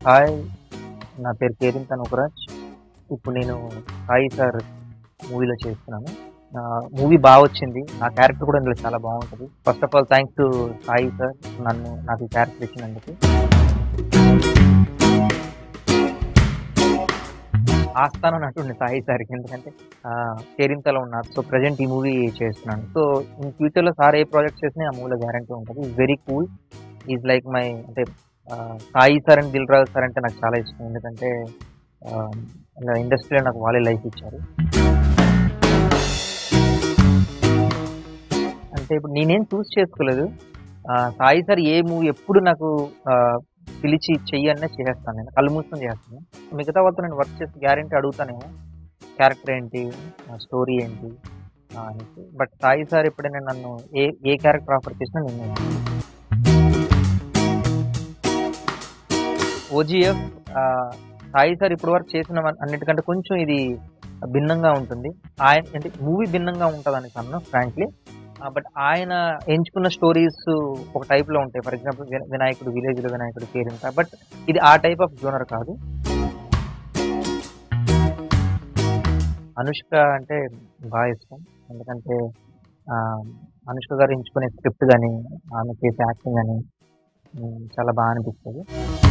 Hi నా పేరు కేరిన్ తనుకరాజ్ ఇప్పుడు నేను సాయి సార్ మూవీలో చేస్తున్నాను మూవీ బాగా వచ్చింది నా క్యారెక్టర్ కూడా ఇందులో చాలా బాగుంటుంది first of all thanks to Sai sir నన్ను నాకు ఈ క్యారెక్టర్ ఇచ్చినందుకు ఆస్థానం నటుండి సాయి సార్కి ఎందుకంటే కేరింతలో ఉన్నారు సో ప్రజెంట్ ఈ మూవీ చేస్తున్నాను సో ఇన్ ఫ్యూచర్లో సార్ ఏ ప్రాజెక్ట్ చేసినా ఆ మూవీలో గ్యారంటీ ఉంటుంది is very cool is like my అంటే ఆ, Sai sir and Dil Raju sir అంటే నాకు చాలా ఇష్టం ఎందుకంటే ఇండస్ట్రీలో నాకు వాళ్ళే లైఫ్ ఇచ్చారు అంటే ఇప్పుడు నేనేం చూస్ చేసుకోలేదు ఆ, సాయి సార్ ఏ మూవీ ఎప్పుడు నాకు ఆ, పిలిచి చెయ్యనే చేసేస్తాను నేను కళ్ళు మూసుకొని చేస్తాను మిగతా వాళ్ళతో నేను వర్క్ చేసి గ్యారంటీ అడుగుతానేమో క్యారెక్టర్ ఏంటి స్టోరీ ఏంటి ఆ, అనేసి బట్ సాయి సార్ ఎప్పుడైనా నన్ను ఏ ఏ క్యారెక్టర్ ఆఫర్ చేసినా నేను ఓజిఎఫ్ సాయి సార్ ఇప్పటి వరకు చేసిన వన్- అన్నిటికంటే కొంచెం ఇది భిన్నంగా ఉంటుంది ఆయన అంటే మూవీ భిన్నంగా ఉంటుంది అని అన్నాను ఫ్రాంక్లీ బట్ ఆయన ఎంచుకున్న స్టోరీస్ ఒక type లో ఉంటాయి ఫర్ ఎగ్జాంపుల్ వినాయకుడు విలేజ్ లో వినాయకుడు కేరింత బట్ ఇది ఆ టైప్ ఆఫ్ జోనర్ కాదు అనుష్క అంటే బాగా ఇష్టం ఎందుకంటే ఆ, అనుష్క గారు ఎంచుకునే స్క్రిప్ట్ కానీ ఆమె చేసే యాక్టింగ్ కానీ ఉమ్, చాలా బాగా అనిపిస్తుంది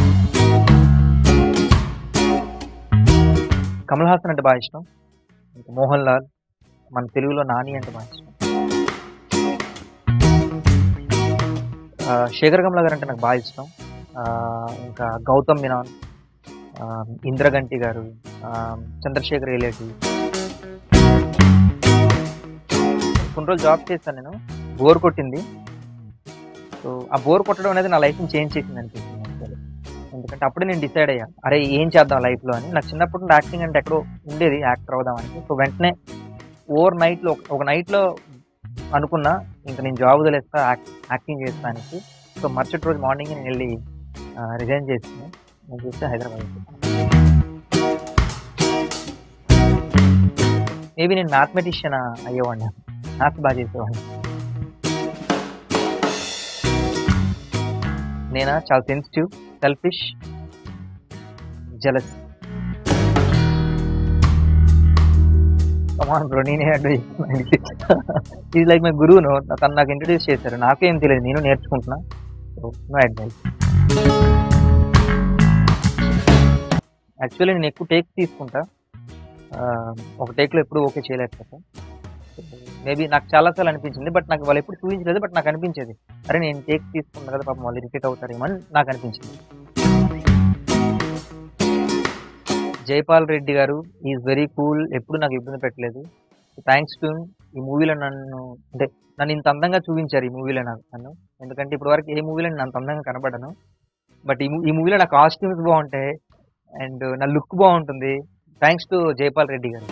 కమల్ హాసన్ అంటే బాగా ఇష్టం ఇంకా మోహన్ లాల్ మన తెలుగులో నాని అంటే బాగా ఇష్టం ఆ, శేఖర్ కమల గారు అంటే నాకు బాగా ఇష్టం ఆ, ఇంకా గౌతమ్ మీనాన్ ఆ, ఇంద్రగంటి గారు ఆ, చంద్రశేఖర్ ఏలేటి కొన్ని రోజులు జాబ్ చేశాను నేను బోర్ కొట్టింది సో ఆ బోర్ కొట్టడం అనేది నా లైఫ్ని చేంజ్ చేసింది అనిపిస్తుంది actually. ఎందుకంటే అప్పుడే నేను డిసైడ్ అయ్యా అరే ఏం చేద్దాం లైఫ్లో అని నాకు చిన్నప్పటి నుండి యాక్టింగ్ అంటే ఎక్కడో ఉండేది యాక్టర్ అవుదామని సో వెంటనే ఓవర్ నైట్లో ఒక నైట్లో అనుకున్నా ఇంకా నేను జాబ్ వదిలేస్తా యాక్- యాక్టింగ్ చేస్తా అనేసి సో మరుసటి రోజు మార్నింగ్ నేను వెళ్ళి రిజైన్ చేస్తున్నాను నేను చూస్తే హైదరాబాద్ మేబీ నేను మ్యాథమెటిషియన్ అయ్యేవాడిని మ్యాథ్స్ బాగా చేసేవాడిని నేనా చాలా sensitive selfish jealous come on bro నేనే ఇది లైక్ మై గురువును తను నాకు ఇంట్రడ్యూస్ చేశారు నాకేం తెలియదు నేను నేర్చుకుంటున్నా సో నో అడ్వైస్ యాక్చువల్లీ నేను ఎక్కువ టేక్స్ తీసుకుంటా ఆ, ఒక టేక్లో ఎప్పుడు ఓకే చేయలేకపోతా మేబీ నాకు చాలాసార్లు అనిపించింది బట్ నాకు వాళ్ళు ఎప్పుడు చూపించలేదు బట్ నాకు అనిపించేది అరే నేను టేక్స్ తీసుకున్నా కదా పాపం వాళ్ళు రిపీట్ అవుతారేమో అని నాకు అనిపించింది జైపాల్ రెడ్డి గారు ఈజ్ వెరీ కూల్ ఎప్పుడు నాకు ఇబ్బంది పెట్టలేదు థ్యాంక్స్ టు ఈ మూవీలో నన్ను అంటే నన్ను ఇంత అందంగా చూపించారు ఈ మూవీలో నాకు నన్ను ఎందుకంటే ఇప్పుడు వరకు ఏ మూవీలో నేను అంత అందంగా కనబడను బట్ ఈ మూ- ఈ మూవీలో నా కాస్ట్యూమ్స్ బాగుంటాయి అండ్ నా లుక్ బాగుంటుంది థ్యాంక్స్ టు జైపాల్ రెడ్డి గారు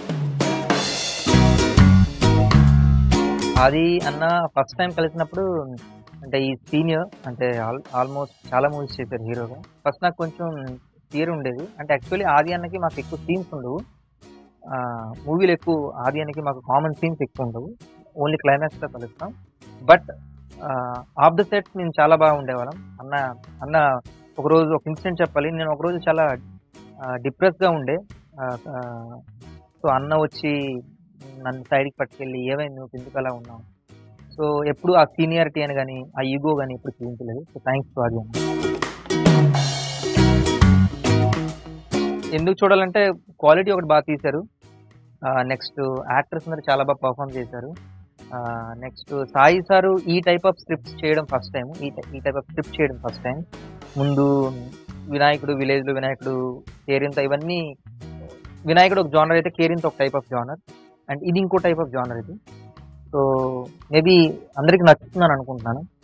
అది అన్న ఫస్ట్ టైం కలిసినప్పుడు అంటే ఈ సీనియర్ అంటే ఆల్ ఆల్మోస్ట్ చాలా మూవీస్ చేశారు హీరోగా ఫస్ట్ నాకు కొంచెం ఫియర్ ఉండేది అంటే యాక్చువల్లీ ఆది అన్నకి మాకు ఎక్కువ సీన్స్ ఉండవు మూవీలు ఎక్కువ ఆది అన్నకి మాకు కామన్ సీన్స్ ఎక్కువ ఉండవు ఓన్లీ క్లైమాక్స్లో కలుస్తాం బట్ ఆఫ్ ద సెట్స్ మేము చాలా బాగా ఉండేవాళ్ళం అన్న అన్న ఒకరోజు ఒక ఇన్సిడెంట్ చెప్పాలి నేను ఒకరోజు చాలా డిప్రెస్గా ఉండే సో అన్న వచ్చి నన్ను సైడ్కి పట్టుకెళ్ళి ఏమైంది నువ్వు ఎందుకు అలా ఉన్నావు సో ఎప్పుడు ఆ సీనియారిటీ అని కానీ ఆ ఈగో కానీ ఎప్పుడు చూపించలేదు సో థ్యాంక్స్ టు అది అన్న ఎందుకు చూడాలంటే క్వాలిటీ ఒకటి బాగా తీశారు నెక్స్ట్ యాక్టర్స్ అందరూ చాలా బాగా పర్ఫామ్ చేశారు నెక్స్ట్ సాయి సారు ఈ టైప్ ఆఫ్ స్క్రిప్ట్స్ చేయడం ఫస్ట్ టైం ఈ టై- ఈ టైప్ ఆఫ్ స్క్రిప్ట్ చేయడం ఫస్ట్ టైం ముందు వినాయకుడు విలేజ్లో వినాయకుడు కేరింత ఇవన్నీ వినాయకుడు ఒక జానర్ అయితే కేరింత ఒక టైప్ ఆఫ్ జానర్ అండ్ ఇది ఇంకో టైప్ ఆఫ్ జానర్ ఇది సో మేబీ అందరికి నచ్చుతుందని అనుకుంటున్నాను